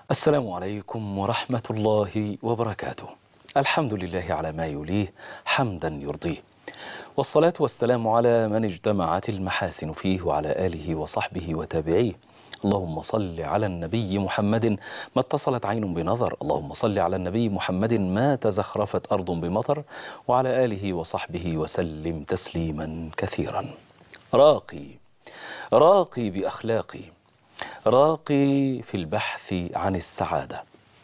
السلام عليكم ورحمة الله وبركاته الحمد لله على ما يليه حمدا يرضيه والصلاة والسلام على من اجتمعت المحاسن فيه وعلى آله وصحبه وتابعيه اللهم صل على النبي محمد ما اتصلت عين بنظر اللهم صل على النبي محمد ما تزخرفت أرض بمطر وعلى آله وصحبه وسلم تسليما كثيرا راقي راقي بأخلاقي راقي في البحث عن السعادة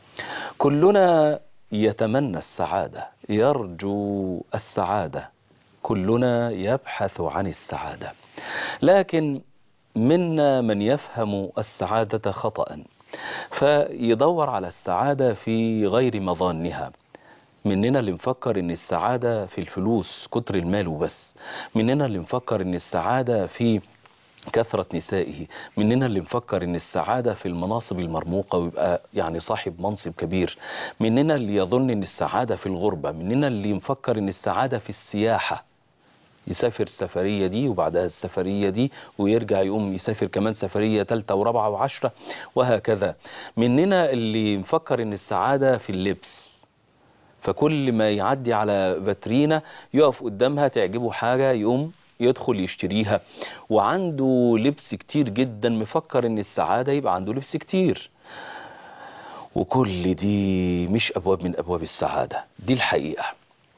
كلنا يتمنى السعادة يرجو السعادة كلنا يبحث عن السعادة لكن منا من يفهم السعادة خطأ فيدور على السعادة في غير مظانها مننا اللي مفكر ان السعادة في الفلوس كتر المال وبس مننا اللي مفكر ان السعادة في كثرة نسائه مننا اللي مفكر ان السعادة في المناصب المرموقة ويبقى يعني صاحب منصب كبير مننا اللي يظن ان السعادة في الغربة مننا اللي مفكر ان السعادة في السياحة يسافر السفرية دي وبعدها السفرية دي ويرجع يقوم يسافر كمان سفرية تالتة ورابعة وعشرة وهكذا مننا اللي مفكر ان السعادة في اللبس فكل ما يعدي على فاترينا يقف قدامها تعجبه حاجة يقوم يدخل يشتريها وعنده لبس كتير جدا مفكر ان السعادة يبقى عنده لبس كتير وكل دي مش ابواب من ابواب السعادة دي الحقيقة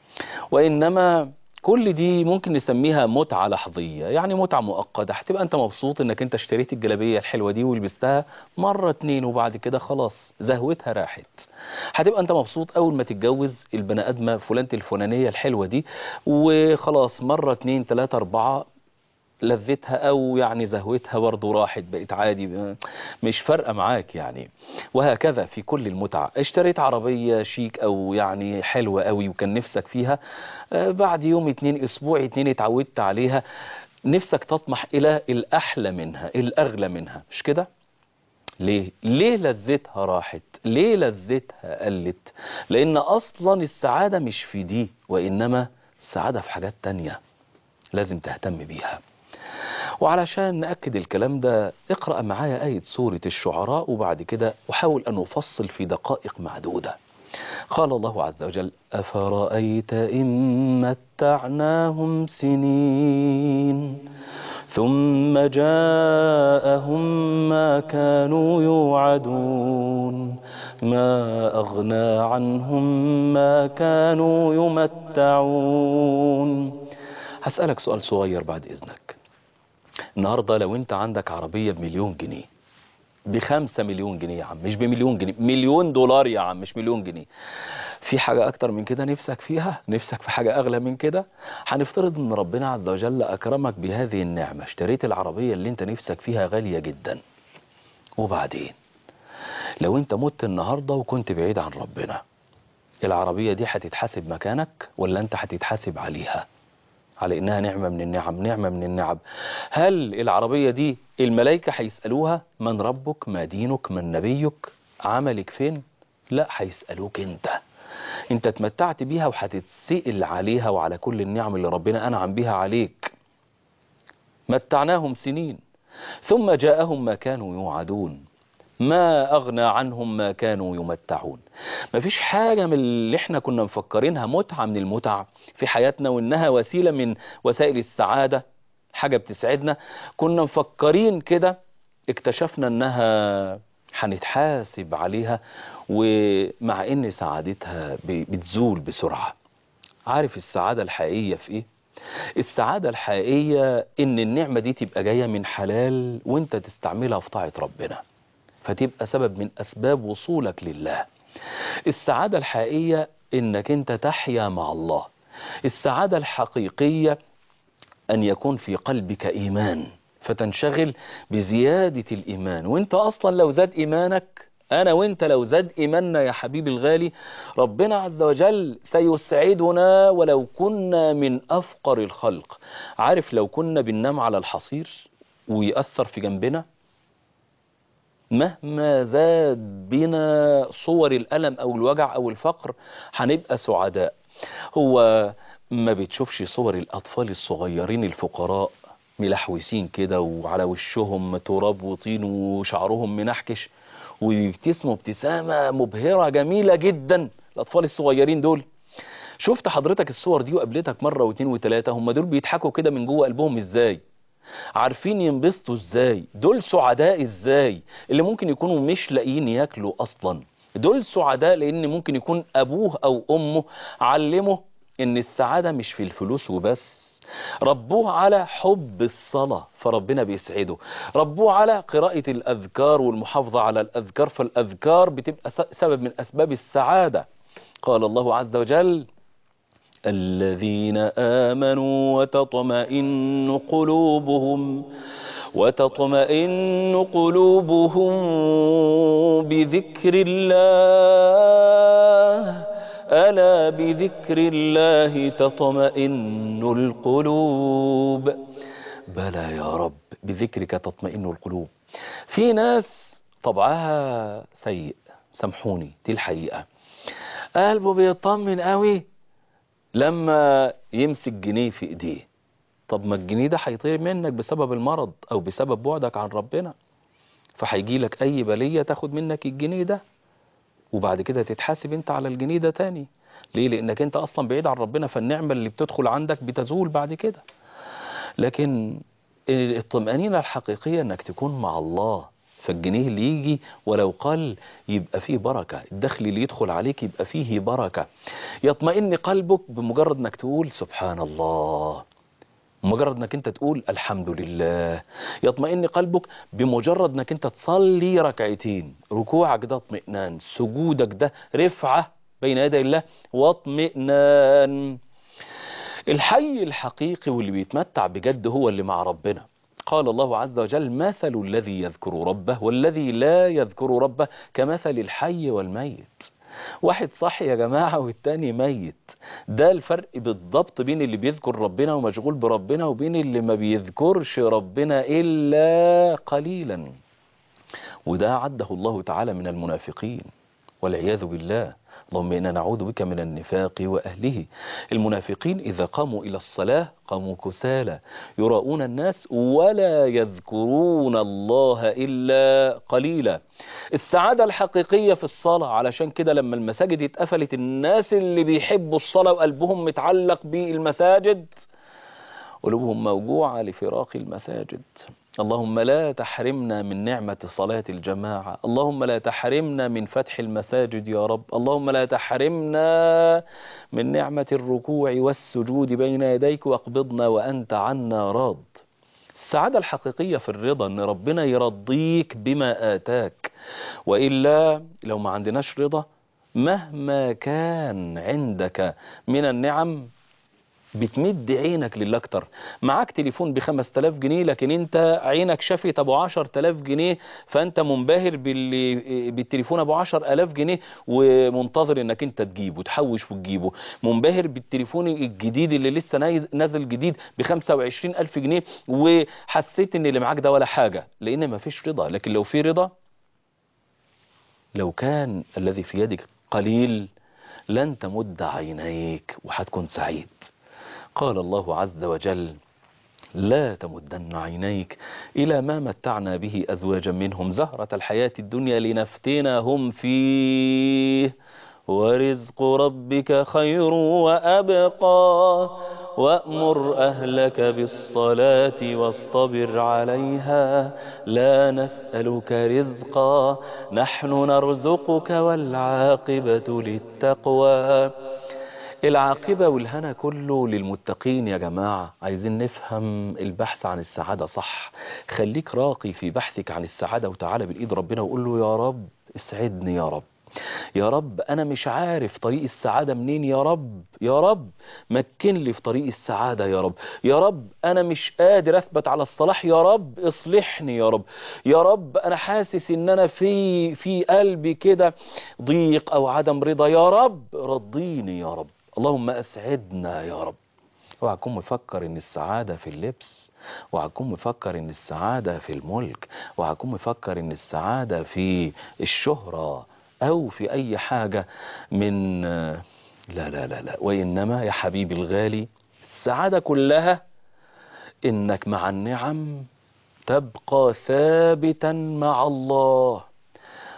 وانما كل دي ممكن نسميها متعة لحظية يعني متعة مؤقتة هتبقى انت مبسوط انك انت اشتريت الجلابية الحلوة دي ولبستها مرة اتنين وبعد كده خلاص زهوتها راحت هتبقى انت مبسوط اول ما تتجوز البني ادمة فلانة الفلانية الحلوة دي وخلاص مرة اتنين تلاتة اربعة لذتها او يعني زهوتها برضه راحت بقت عادي مش فارقه معاك يعني وهكذا في كل المتعه اشتريت عربيه شيك او يعني حلوه قوي وكان نفسك فيها بعد يوم اتنين اسبوع اتنين اتعودت عليها نفسك تطمح الى الاحلى منها الاغلى منها مش كده ليه ليه لذتها راحت ليه لذتها قلت لان اصلا السعاده مش في دي وانما السعاده في حاجات تانية لازم تهتم بيها وعلشان نأكد الكلام ده اقرأ معايا آية سورة الشعراء وبعد كده أحاول أن أفصل في دقائق معدودة قال الله عز وجل أفرأيت إن متعناهم سنين ثم جاءهم ما كانوا يوعدون ما أغنى عنهم ما كانوا يمتعون هسألك سؤال صغير بعد إذنك النهاردة لو انت عندك عربية بمليون جنيه بخمسة مليون جنيه يا عم مش بمليون جنيه مليون دولار يا عم مش مليون جنيه في حاجة اكتر من كده نفسك فيها نفسك في حاجة اغلى من كده هنفترض ان ربنا عز وجل اكرمك بهذه النعمة اشتريت العربية اللي انت نفسك فيها غالية جدا وبعدين لو انت مت النهاردة وكنت بعيد عن ربنا العربية دي هتتحاسب مكانك ولا انت هتتحاسب عليها على انها نعمة من النعم نعمة من النعم هل العربية دي الملائكة هيسألوها من ربك ما دينك من نبيك عملك فين لا هيسألوك انت انت اتمتعت بيها وهتتسئل عليها وعلى كل النعم اللي ربنا انعم بيها عليك متعناهم سنين ثم جاءهم ما كانوا يوعدون ما أغنى عنهم ما كانوا يمتعون مفيش حاجة من اللي احنا كنا مفكرينها متعة من المتع في حياتنا وإنها وسيلة من وسائل السعادة حاجة بتسعدنا كنا مفكرين كده اكتشفنا إنها هنتحاسب عليها ومع إن سعادتها بتزول بسرعة عارف السعادة الحقيقية في إيه؟ السعادة الحقيقية إن النعمة دي تبقى جاية من حلال وإنت تستعملها في طاعة ربنا فتبقى سبب من أسباب وصولك لله السعادة الحقيقية إنك أنت تحيا مع الله السعادة الحقيقية أن يكون في قلبك إيمان فتنشغل بزيادة الإيمان وانت أصلا لو زاد إيمانك أنا وانت لو زاد إيماننا يا حبيبي الغالي ربنا عز وجل سيسعدنا ولو كنا من أفقر الخلق عارف لو كنا بننام على الحصير ويأثر في جنبنا مهما زاد بنا صور الألم أو الوجع أو الفقر هنبقى سعداء هو ما بتشوفش صور الأطفال الصغيرين الفقراء ملحوسين كده وعلى وشهم تراب وطين وشعرهم منحكش ويبتسموا ابتسامة مبهرة جميلة جدا الأطفال الصغيرين دول شفت حضرتك الصور دي وقابلتك مرة واتنين وتلاتة هم دول بيضحكوا كده من جوه قلبهم ازاي عارفين ينبسطوا ازاي دول سعداء ازاي اللي ممكن يكونوا مش لاقيين ياكلوا اصلا دول سعداء لان ممكن يكون ابوه او امه علمه ان السعادة مش في الفلوس وبس ربوه على حب الصلاة فربنا بيسعده ربوه على قراءة الأذكار والمحافظة على الأذكار فالأذكار بتبقى سبب من أسباب السعادة قال الله عز وجل الذين آمنوا وتطمئن قلوبهم وتطمئن قلوبهم بذكر الله ألا بذكر الله تطمئن القلوب بلى يا رب بذكرك تطمئن القلوب في ناس طبعها سيء سامحوني دي الحقيقة قلبه بيطمن قوي لما يمسك جنيه في ايديه طب ما الجنيه ده هيطير منك بسبب المرض او بسبب بعدك عن ربنا فهيجي لك اي بلية تاخد منك الجنيه ده وبعد كده تتحاسب انت على الجنيه ده تاني ليه لانك انت اصلا بعيد عن ربنا فالنعمة اللي بتدخل عندك بتزول بعد كده لكن الطمأنينة الحقيقية انك تكون مع الله فالجنيه اللي يجي ولو قل يبقى فيه بركة الدخل اللي يدخل عليك يبقى فيه بركة يطمئن قلبك بمجرد انك تقول سبحان الله مجرد انك انت تقول الحمد لله يطمئن قلبك بمجرد انك انت تصلي ركعتين ركوعك ده اطمئنان سجودك ده رفعة بين يدي الله واطمئنان الحي الحقيقي واللي بيتمتع بجد هو اللي مع ربنا قال الله عز وجل مثل الذي يذكر ربه والذي لا يذكر ربه كمثل الحي والميت واحد صح يا جماعة والتاني ميت ده الفرق بالضبط بين اللي بيذكر ربنا ومشغول بربنا وبين اللي ما بيذكرش ربنا إلا قليلا وده عده الله تعالى من المنافقين والعياذ بالله اللهم إنا نعوذ بك من النفاق وأهله المنافقين إذا قاموا إلى الصلاة قاموا كسالى يراؤون الناس ولا يذكرون الله إلا قليلا السعادة الحقيقية في الصلاة علشان كده لما المساجد اتقفلت الناس اللي بيحبوا الصلاة وقلبهم متعلق بالمساجد قلوبهم موجوعة لفراق المساجد اللهم لا تحرمنا من نعمة صلاة الجماعة اللهم لا تحرمنا من فتح المساجد يا رب اللهم لا تحرمنا من نعمة الركوع والسجود بين يديك واقبضنا وأنت عنا راض السعادة الحقيقية في الرضا ان ربنا يرضيك بما آتاك وإلا لو ما عندناش رضا مهما كان عندك من النعم بتمد عينك لله اكتر معاك تليفون ب 5000 جنيه لكن انت عينك شافت ابو 10000 جنيه فانت منبهر باللي بالتليفون ابو 10000 جنيه ومنتظر انك انت تجيبه تحوش وتجيبه منبهر بالتليفون الجديد اللي لسه نازل جديد ب 25000 جنيه وحسيت ان اللي معاك ده ولا حاجه لان مفيش رضا لكن لو في رضا لو كان الذي في يدك قليل لن تمد عينيك وهتكون سعيد قال الله عز وجل لا تمدن عينيك إلى ما متعنا به أزواجا منهم زهرة الحياة الدنيا لنفتنهم فيه ورزق ربك خير وأبقى وأمر أهلك بالصلاة واصطبر عليها لا نسألك رزقا نحن نرزقك والعاقبة للتقوى العاقبة والهنا كله للمتقين يا جماعة عايزين نفهم البحث عن السعادة صح خليك راقي في بحثك عن السعادة وتعالى بالإيد ربنا وقول له يا رب اسعدني يا رب يا رب أنا مش عارف طريق السعادة منين يا رب يا رب مكن لي في طريق السعادة يا رب يا رب أنا مش قادر أثبت على الصلاح يا رب اصلحني يا رب يا رب أنا حاسس إن أنا في في قلبي كده ضيق أو عدم رضا يا رب رضيني يا رب اللهم أسعدنا يا رب اوعى تكون مفكر ان السعادة في اللبس اوعى تكون مفكر ان السعادة في الملك اوعى تكون مفكر ان السعادة في الشهرة او في اي حاجة من لا لا لا لا وانما يا حبيبي الغالي السعادة كلها انك مع النعم تبقى ثابتا مع الله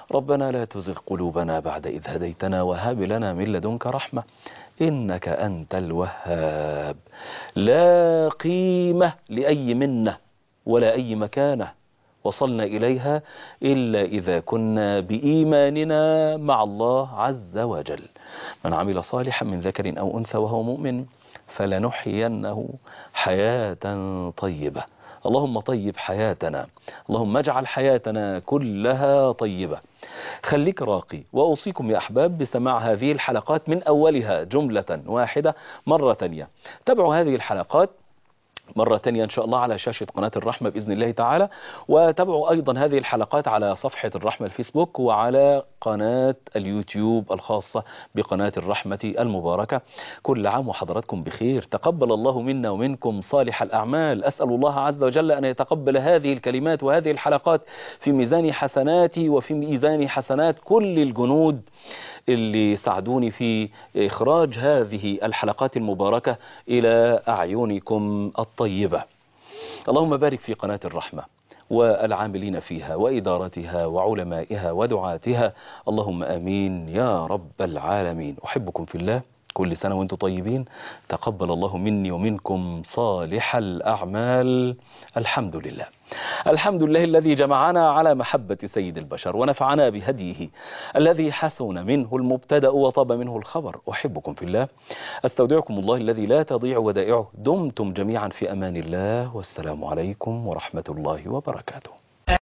ربنا لا تزغ قلوبنا بعد إذ هديتنا وهب لنا من لدنك رحمة إنك أنت الوهاب لا قيمة لأي منة ولا أي مكانة وصلنا إليها إلا إذا كنا بإيماننا مع الله عز وجل من عمل صالحا من ذكر أو أنثى وهو مؤمن فلنحيينه حياة طيبة اللهم طيب حياتنا اللهم اجعل حياتنا كلها طيبة خليك راقي وأوصيكم يا أحباب بسماع هذه الحلقات من أولها جملة واحدة مرة تانية تابعوا هذه الحلقات مرة تانية إن شاء الله على شاشة قناة الرحمة بإذن الله تعالى وتابعوا أيضا هذه الحلقات على صفحة الرحمة الفيسبوك وعلى قناة اليوتيوب الخاصة بقناة الرحمة المباركة كل عام وحضراتكم بخير تقبل الله منا ومنكم صالح الأعمال أسأل الله عز وجل أن يتقبل هذه الكلمات وهذه الحلقات في ميزان حسناتي وفي ميزان حسنات كل الجنود اللي ساعدوني في إخراج هذه الحلقات المباركة إلى أعينكم الطيبة اللهم بارك في قناة الرحمة والعاملين فيها وإدارتها وعلمائها ودعاتها اللهم آمين يا رب العالمين أحبكم في الله كل سنة وانتم طيبين تقبل الله مني ومنكم صالح الأعمال الحمد لله الحمد لله الذي جمعنا على محبة سيد البشر ونفعنا بهديه الذي حسن منه المبتدأ وطاب منه الخبر أحبكم في الله أستودعكم الله الذي لا تضيع ودائعه دمتم جميعا في أمان الله والسلام عليكم ورحمة الله وبركاته